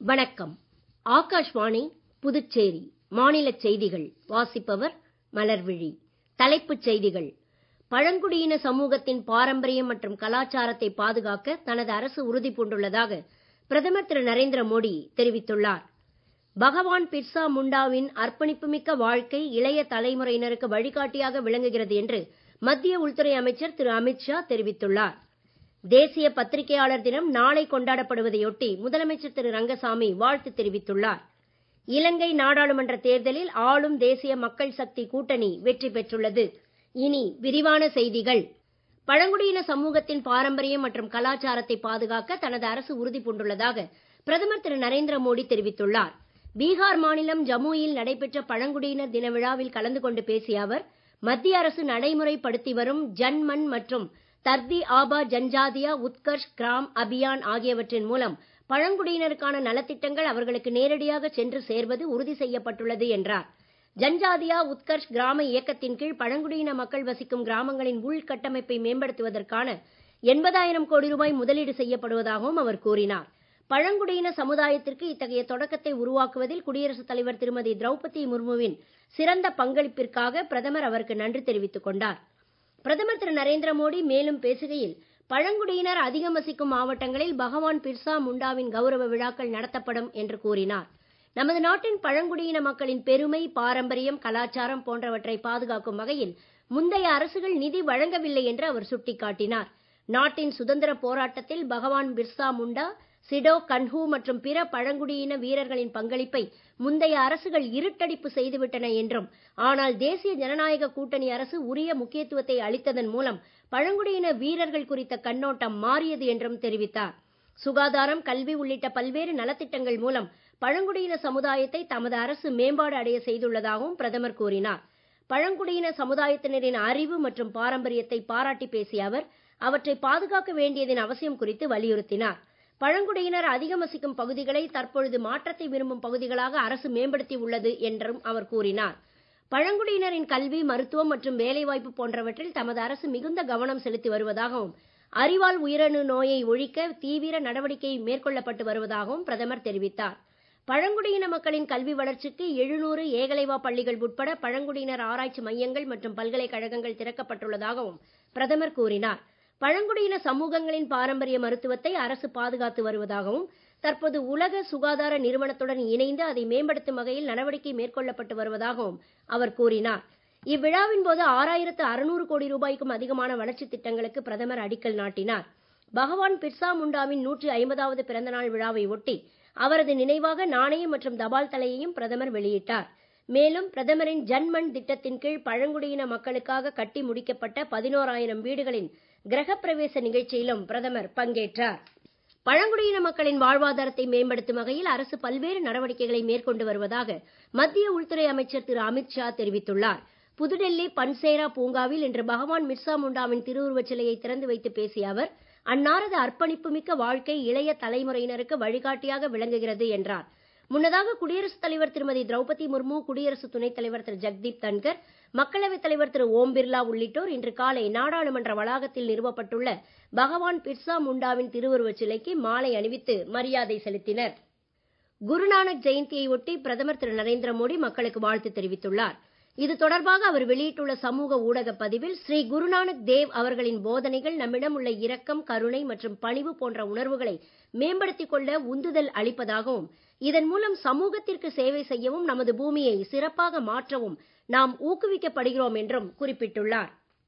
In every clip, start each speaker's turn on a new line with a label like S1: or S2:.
S1: வணக்கம் ஆகாஷ்வாணி புதுச்சேரி மாநிலச் செய்திகள் வாசிப்பவர் மலர்விழி தலைப்புச் செய்திகள் பழங்குடியின சமூகத்தின் பாரம்பரியம் மற்றும் கலாச்சாரத்தை பாதுகாக்க தனது அரசு உறுதி பூண்டுள்ளதாக பிரதமர் திரு நரேந்திர மோடி தெரிவித்துள்ளார் பகவான் பிர்சா முண்டாவின் அர்ப்பணிப்புமிக்க வாழ்க்கை இளைய தலைமுறையினருக்கு வழிகாட்டியாக விளங்குகிறது என்று மத்திய உள்துறை அமைச்சர் திரு அமித் ஷா தெரிவித்துள்ளார் தேசிய பத்திரிகையாளர் தினம் நாளை கொண்டாடப்படுவதையொட்டி முதலமைச்சர் திரு ரங்கசாமி வாழ்த்து தெரிவித்துள்ளார் இலங்கை நாடாளுமன்ற தேர்தலில் ஆளும் தேசிய மக்கள் சக்தி கூட்டணி வெற்றி பெற்றுள்ளது இனி விரிவான செய்திகள் பழங்குடியின சமூகத்தின் பாரம்பரியம் மற்றும் கலாச்சாரத்தை பாதுகாக்க தனது அரசு உறுதி பூண்டுள்ளதாக பிரதமர் திரு நரேந்திர மோடி தெரிவித்துள்ளார் பீகார் மாநிலம் ஜமுயில் நடைபெற்ற பழங்குடியினர் தின விழாவில் கலந்து கொண்டு பேசிய அவர் மத்திய அரசு நடைமுறைப்படுத்தி வரும் ஜன்மன் மற்றும் தர்தி ஆபா ஜன்ஜாதியா உத்கர்ஷ் கிராம் அபியான் ஆகியவற்றின் மூலம் பழங்குடியினருக்கான நலத்திட்டங்கள் அவர்களுக்கு நேரடியாக சென்று சேர்வது உறுதி செய்யப்பட்டுள்ளது என்றார் ஜன்ஜாதியா உத்கர்ஷ் கிராம இயக்கத்தின் கீழ் பழங்குடியின மக்கள் வசிக்கும் கிராமங்களின் உள்கட்டமைப்பை மேம்படுத்துவதற்கான எண்பதாயிரம் கோடி ரூபாய் முதலீடு செய்யப்படுவதாகவும் அவர் கூறினார் பழங்குடியின சமுதாயத்திற்கு இத்தகைய தொடக்கத்தை உருவாக்குவதில் குடியரசுத் தலைவர் திருமதி திரௌபதி முர்முவின் சிறந்த பங்களிப்பிற்காக பிரதமர் அவருக்கு நன்றி தெரிவித்துக் கொண்டார் பிரதமர் திரு நரேந்திர மோடி மேலும் பேசுகையில் பழங்குடியினர் அதிகம் வசிக்கும் மாவட்டங்களில் பகவான் பிர்சா முண்டாவின் கௌரவ விழாக்கள் நடத்தப்படும் என்று கூறினார் நமது நாட்டின் பழங்குடியின மக்களின் பெருமை பாரம்பரியம் கலாச்சாரம் போன்றவற்றை பாதுகாக்கும் வகையில் முந்தைய அரசுகள் நிதி வழங்கவில்லை என்று அவர் சுட்டிக்காட்டினார் நாட்டின் சுதந்திர போராட்டத்தில் பகவான் பிர்சா முண்டா சிடோ கன்ஹூ மற்றும் பிற பழங்குடியின வீரர்களின் பங்களிப்பை முந்தைய அரசுகள் இருட்டடிப்பு செய்துவிட்டன என்றும் ஆனால் தேசிய ஜனநாயக கூட்டணி அரசு உரிய முக்கியத்துவத்தை அளித்ததன் மூலம் பழங்குடியின வீரர்கள் குறித்த கண்ணோட்டம் மாறியது என்றும் தெரிவித்தார் சுகாதாரம் கல்வி உள்ளிட்ட பல்வேறு நலத்திட்டங்கள் மூலம் பழங்குடியின சமுதாயத்தை தமது அரசு மேம்பாடு அடைய செய்துள்ளதாகவும் பிரதமர் கூறினார் பழங்குடியின சமுதாயத்தினரின் அறிவு மற்றும் பாரம்பரியத்தை பாராட்டி பேசிய அவர் அவற்றை பாதுகாக்க வேண்டியதன் அவசியம் குறித்து வலியுறுத்தினார் பழங்குடியினர் அதிகம் வசிக்கும் பகுதிகளை தற்பொழுது மாற்றத்தை விரும்பும் பகுதிகளாக அரசு மேம்படுத்தி உள்ளது என்றும் அவர் கூறினார் பழங்குடியினரின் கல்வி மருத்துவம் மற்றும் வேலைவாய்ப்பு போன்றவற்றில் தமது அரசு மிகுந்த கவனம் செலுத்தி வருவதாகவும் அறிவால் உயிரணு நோயை ஒழிக்க தீவிர நடவடிக்கை மேற்கொள்ளப்பட்டு வருவதாகவும் பிரதமர் தெரிவித்தார் பழங்குடியின மக்களின் கல்வி வளர்ச்சிக்கு எழுநூறு ஏகலைவா பள்ளிகள் உட்பட பழங்குடியினர் ஆராய்ச்சி மையங்கள் மற்றும் பல்கலைக்கழகங்கள் திறக்கப்பட்டுள்ளதாகவும் பிரதமர் கூறினார் பழங்குடியின சமூகங்களின் பாரம்பரிய மருத்துவத்தை அரசு பாதுகாத்து வருவதாகவும் தற்போது உலக சுகாதார நிறுவனத்துடன் இணைந்து அதை மேம்படுத்தும் வகையில் நடவடிக்கை மேற்கொள்ளப்பட்டு வருவதாகவும் அவர் கூறினார் இவ்விழாவின் போது ஆறாயிரத்து அறுநூறு கோடி ரூபாய்க்கும் அதிகமான வளர்ச்சித் திட்டங்களுக்கு பிரதமர் அடிக்கல் நாட்டினார் பகவான் பிர்சா முண்டாவின் நூற்றி ஐம்பதாவது பிறந்தநாள் விழாவை ஒட்டி அவரது நினைவாக நாணயம் மற்றும் தபால் தலையையும் பிரதமர் வெளியிட்டார் மேலும் பிரதமரின் ஜன்மன் திட்டத்தின் கீழ் பழங்குடியின மக்களுக்காக கட்டி முடிக்கப்பட்ட பதினோராயிரம் வீடுகளின் கிரகப்பிரவேச நிகழ்ச்சியிலும் பிரதமர் பங்கேற்றார் பழங்குடியின மக்களின் வாழ்வாதாரத்தை மேம்படுத்தும் வகையில் அரசு பல்வேறு நடவடிக்கைகளை மேற்கொண்டு வருவதாக மத்திய உள்துறை அமைச்சர் திரு அமித் ஷா தெரிவித்துள்ளார் புதுடெல்லி பன்சேரா பூங்காவில் இன்று பகவான் மிர்சா முண்டாவின் திருவுருவச் சிலையை திறந்து வைத்து பேசிய அவர் அன்னாரது அர்ப்பணிப்புமிக்க வாழ்க்கை இளைய தலைமுறையினருக்கு வழிகாட்டியாக விளங்குகிறது என்றார் முன்னதாக குடியரசுத் தலைவர் திருமதி திரௌபதி முர்மு குடியரசு துணைத் தலைவர் திரு ஜெக்தீப் தன்கர் மக்களவைத் தலைவர் திரு ஓம் பிர்லா உள்ளிட்டோர் இன்று காலை நாடாளுமன்ற வளாகத்தில் நிறுவப்பட்டுள்ள பகவான் பிர்சா முண்டாவின் திருவுருவச் சிலைக்கு மாலை அணிவித்து மரியாதை செலுத்தினர் குருநானக் ஜெயந்தியை ஒட்டி பிரதமர் திரு நரேந்திர மோடி மக்களுக்கு வாழ்த்து தெரிவித்துள்ளார் இது தொடர்பாக அவர் வெளியிட்டுள்ள சமூக ஊடக பதிவில் ஸ்ரீ குருநானக் தேவ் அவர்களின் போதனைகள் நம்மிடம் உள்ள இரக்கம் கருணை மற்றும் பணிவு போன்ற உணர்வுகளை மேம்படுத்திக் கொள்ள உந்துதல் அளிப்பதாகவும் இதன் மூலம் சமூகத்திற்கு சேவை செய்யவும் நமது பூமியை சிறப்பாக மாற்றவும் நாம் ஊக்குவிக்கப்படுகிறோம் என்றும் குறிப்பிட்டுள்ளார்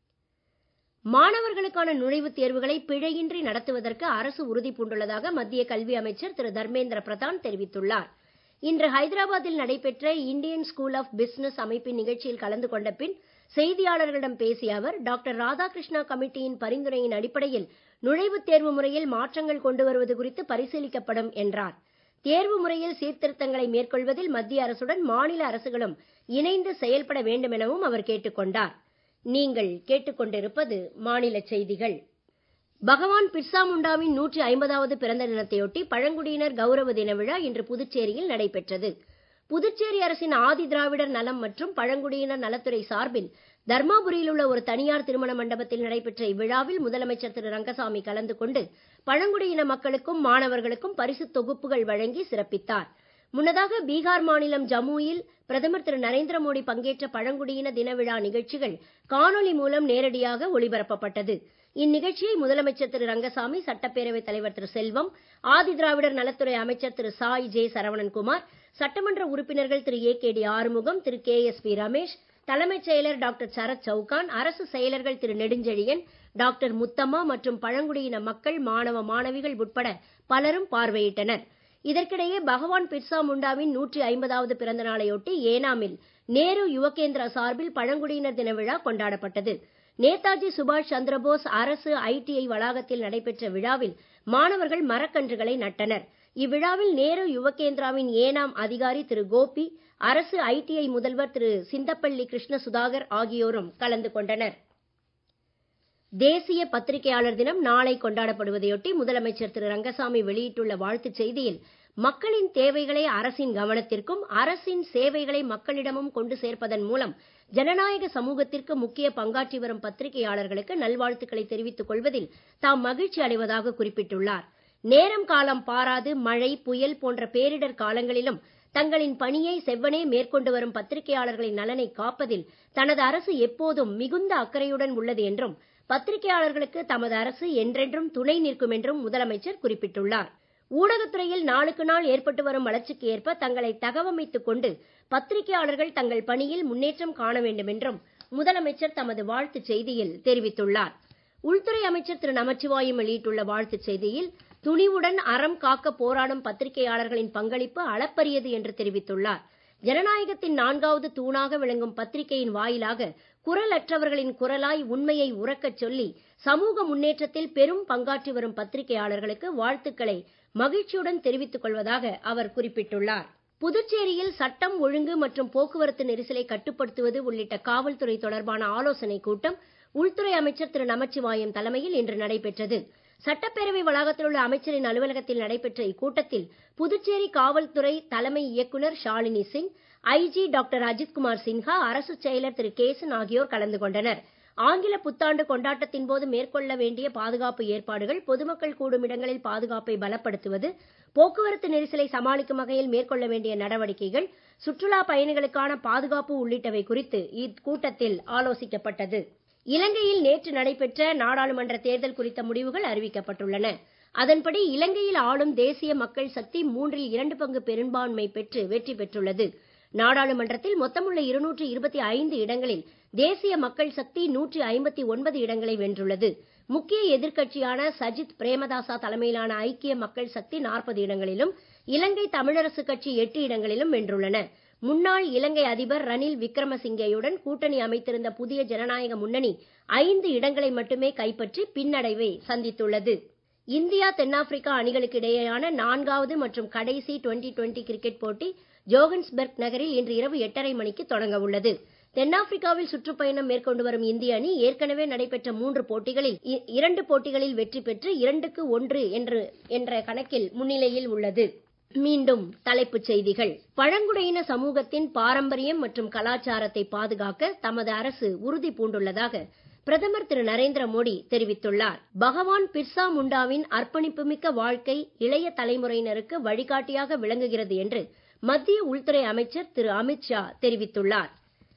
S1: மாணவர்களுக்கான நுழைவுத் தேர்வுகளை பிழையின்றி நடத்துவதற்கு அரசு உறுதி பூண்டுள்ளதாக மத்திய கல்வி அமைச்சர் திரு தர்மேந்திர பிரதான் தெரிவித்துள்ளார் இன்று ஹைதராபாத்தில் நடைபெற்ற இந்தியன் ஸ்கூல் ஆஃப் பிசினஸ் அமைப்பின் நிகழ்ச்சியில் கலந்து கொண்ட பின் செய்தியாளர்களிடம் பேசிய அவர் டாக்டர் ராதாகிருஷ்ணா கமிட்டியின் பரிந்துரையின் அடிப்படையில் நுழைவுத் தேர்வு முறையில் மாற்றங்கள் கொண்டு வருவது குறித்து பரிசீலிக்கப்படும் என்றார் தேர்வு முறையில் சீர்திருத்தங்களை மேற்கொள்வதில் மத்திய அரசுடன் மாநில அரசுகளும் இணைந்து செயல்பட வேண்டும் எனவும் அவர் கேட்டுக் கொண்டார் நீங்கள் கேட்டுக்கொண்டிருப்பது மாநில செய்திகள் பகவான் பிர்சா முண்டாவின் நூற்றி ஐம்பதாவது பிறந்த தினத்தையொட்டி பழங்குடியினர் கௌரவ தின விழா இன்று புதுச்சேரியில் நடைபெற்றது புதுச்சேரி அரசின் ஆதி திராவிடர் நலம் மற்றும் பழங்குடியினர் நலத்துறை சார்பில் தர்மாபுரியில் உள்ள ஒரு தனியார் திருமண மண்டபத்தில் நடைபெற்ற இவ்விழாவில் முதலமைச்சர் திரு ரங்கசாமி கலந்து கொண்டு பழங்குடியின மக்களுக்கும் மாணவர்களுக்கும் பரிசுத் தொகுப்புகள் வழங்கி சிறப்பித்தார் முன்னதாக பீகார் மாநிலம் ஜம்முவில் பிரதமர் திரு நரேந்திர மோடி பங்கேற்ற பழங்குடியின தின விழா நிகழ்ச்சிகள் காணொலி மூலம் நேரடியாக ஒளிபரப்பப்பட்டது இந்நிகழ்ச்சியை முதலமைச்சர் திரு ரங்கசாமி சட்டப்பேரவைத் தலைவர் திரு செல்வம் ஆதிதிராவிடர் நலத்துறை அமைச்சர் திரு சாய் ஜே சரவணன்குமார் சட்டமன்ற உறுப்பினர்கள் Thiru A K D Arumugam Thiru K S P Ramesh தலைமைச் செயலர் டாக்டர் சரத் சவுகான் அரசு செயலர்கள் திரு நெடுஞ்செழியன் டாக்டர் முத்தம்மா மற்றும் பழங்குடியின மக்கள் மாணவ மாணவிகள் உட்பட பலரும் பார்வையிட்டனர் இதற்கிடையே பகவான் பிர்சா முண்டாவின் நூற்றி ஐம்பதாவது பிறந்த நாளையொட்டி ஏனாமில் நேரு யுவகேந்திரா சார்பில் பழங்குடியினர் தின விழா கொண்டாடப்பட்டது நேதாஜி சுபாஷ் சந்திரபோஸ் அரசு ஐடிஐ வளாகத்தில் நடைபெற்ற விழாவில் மாணவர்கள் மரக்கன்றுகளை நட்டனர் இவ்விழாவில் நேரு யுவகேந்திராவின் ஏனாம் அதிகாரி திரு கோபி அரசு ஐடிஐ முதல்வர் திரு சிந்தப்பள்ளி கிருஷ்ண சுதாகர் ஆகியோரும் கலந்து கொண்டனர் தேசிய பத்திரிகையாளர் தினம் நாளை கொண்டாடப்படுவதையொட்டி முதலமைச்சர் திரு ரங்கசாமி வெளியிட்டுள்ள வாழ்த்துச் செய்தியில் மக்களின் தேவைகளை அரசின் கவனத்திற்கும் அரசின் சேவைகளை மக்களிடமும் கொண்டு சேர்ப்பதன் மூலம் ஜனநாயக சமூகத்திற்கு முக்கிய பங்காற்றி வரும் பத்திரிகையாளர்களுக்கு நல்வாழ்த்துக்களை தெரிவித்துக் கொள்வதில் தாம் மகிழ்ச்சி அடைவதாக குறிப்பிட்டுள்ளார் நேரம் காலம் பாராது மழை புயல் போன்ற பேரிடர் காலங்களிலும் தங்களின் பணியை செவ்வனே மேற்கொண்டு வரும் பத்திரிகையாளர்களின் நலனை காப்பதில் தனது அரசு எப்போதும் மிகுந்த அக்கறையுடன் உள்ளது என்றும் பத்திரிகையாளர்களுக்கு தமது அரசு என்றென்றும் துணை நிற்கும் என்றும் முதலமைச்சர் குறிப்பிட்டுள்ளார் ஊடகத்துறையில் நாளுக்கு நாள் ஏற்பட்டு வரும் வளர்ச்சிக்கு ஏற்ப தங்களை தகவமைத்துக் கொண்டு பத்திரிகையாளர்கள் தங்கள் பணியில் முன்னேற்றம் காண வேண்டும் என்றும் முதலமைச்சர் தமது வாழ்த்துச் செய்தியில் தெரிவித்துள்ளார் உள்துறை அமைச்சர் திரு நமச்சிவாயம் வெளியிட்டுள்ள வாழ்த்துச் செய்தியில் துணிவுடன் அறம் காக்க போராடும் பத்திரிகையாளர்களின் பங்களிப்பு அளப்பரியது என்று தெரிவித்துள்ளார் ஜனநாயகத்தின் நான்காவது தூணாக விளங்கும் பத்திரிகையின் வாயிலாக குரலற்றவர்களின் குரலாய் உண்மையை உறக்கச் சொல்லி சமூக முன்னேற்றத்தில் பெரும் பங்காற்றி வரும் பத்திரிகையாளர்களுக்கு வாழ்த்துக்களை மகிழ்ச்சியுடன் தெரிவித்துக் கொள்வதாக அவர் குறிப்பிட்டுள்ளார் புதுச்சேரியில் சட்டம் ஒழுங்கு மற்றும் போக்குவரத்து நெரிசலை கட்டுப்படுத்துவது உள்ளிட்ட காவல்துறை தொடர்பான ஆலோசனைக் கூட்டம் உள்துறை அமைச்சர் திரு நமச்சிவாயம் தலைமையில் இன்று நடைபெற்றது சட்டப்பேரவை வளாகத்தில் உள்ள அமைச்சரின் அலுவலகத்தில் நடைபெற்ற இக்கூட்டத்தில் புதுச்சேரி காவல்துறை தலைமை இயக்குனர் ஷாலினி சிங் ஐஜி டாக்டர் அஜித்குமார் சின்ஹா அரசு செயலர் திரு கேசன் ஆகியோர் கலந்து கொண்டனர் ஆங்கில புத்தாண்டு கொண்டாட்டத்தின் போது மேற்கொள்ள வேண்டிய பாதுகாப்பு ஏற்பாடுகள் பொதுமக்கள் கூடும் இடங்களில் பாதுகாப்பை பலப்படுத்துவது போக்குவரத்து நெரிசலை சமாளிக்கும் வகையில் மேற்கொள்ள வேண்டிய நடவடிக்கைகள் சுற்றுலா பயணிகளுக்கான பாதுகாப்பு உள்ளிட்டவை குறித்து இக்கூட்டத்தில் ஆலோசிக்கப்பட்டது இலங்கையில் நேற்று நடைபெற்ற நாடாளுமன்ற தேர்தல் குறித்த முடிவுகள் அறிவிக்கப்பட்டுள்ளன அதன்படி இலங்கையில் ஆளும் தேசிய மக்கள் சக்தி மூன்றில் இரண்டு பங்கு பெரும்பான்மை பெற்று வெற்றி பெற்றுள்ளது நாடாளுமன்றத்தில் மொத்தமுள்ள இருநூற்று இருபத்தி ஐந்து இடங்களில் தேசிய மக்கள் சக்தி நூற்றி ஐம்பத்தி ஒன்பது இடங்களை வென்றுள்ளது முக்கிய எதிர்க்கட்சியான சஜித் பிரேமதாசா தலைமையிலான ஐக்கிய மக்கள் சக்தி நாற்பது இடங்களிலும் இலங்கை தமிழரசு கட்சி எட்டு இடங்களிலும் வென்றுள்ளன முன்னாள் இலங்கை அதிபர் ரணில் விக்ரமசிங்கேயுடன் கூட்டணி அமைத்திருந்த புதிய ஜனநாயக முன்னணி ஐந்து இடங்களை மட்டுமே கைப்பற்றி பின்னடைவை சந்தித்துள்ளது இந்தியா தென்னாப்பிரிக்கா அணிகளுக்கு இடையேயான நான்காவது மற்றும் கடைசி டுவெண்டி டுவெண்டி கிரிக்கெட் போட்டி ஜோகன்ஸ்பெர்க் நகரில் இன்று இரவு எட்டரை மணிக்கு தொடங்க உள்ளது தென்னாப்பிரிக்காவில் சுற்றுப்பயணம் மேற்கொண்டு வரும் இந்திய அணி ஏற்கனவே நடைபெற்ற மூன்று போட்டிகளில் இரண்டு போட்டிகளில் வெற்றி பெற்று இரண்டுக்கு ஒன்று என்று என்ற கணக்கில் முன்னிலையில் உள்ளது மீண்டும் தலைப்புச் செய்திகள் பழங்குடியின சமூகத்தின் பாரம்பரியம் மற்றும் கலாச்சாரத்தை பாதுகாக்க தமது அரசு உறுதி பூண்டுள்ளதாக பிரதமர் திரு நரேந்திர மோடி தெரிவித்துள்ளார் பகவான் பிர்சா முண்டாவின் அர்ப்பணிப்புமிக்க வாழ்க்கை இளைய தலைமுறையினருக்கு வழிகாட்டியாக விளங்குகிறது என்று மத்திய உள்துறை அமைச்சர் திரு அமித் ஷா தெரிவித்துள்ளார்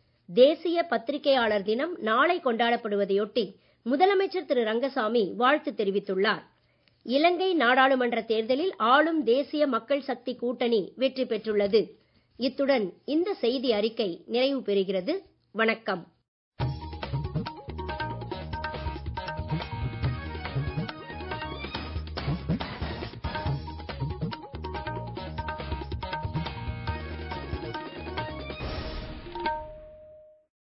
S1: தேசிய பத்திரிகையாளர் தினம் நாளை கொண்டாடப்படுவதையொட்டி முதலமைச்சர் திரு ரங்கசாமி வாழ்த்து தெரிவித்துள்ளார் இலங்கை நாடாளுமன்ற தேர்தலில் ஆளும் தேசிய மக்கள் சக்தி கூட்டணி வெற்றி பெற்றுள்ளது இத்துடன் இந்த செய்தி அறிக்கை நிறைவு பெறுகிறது வணக்கம்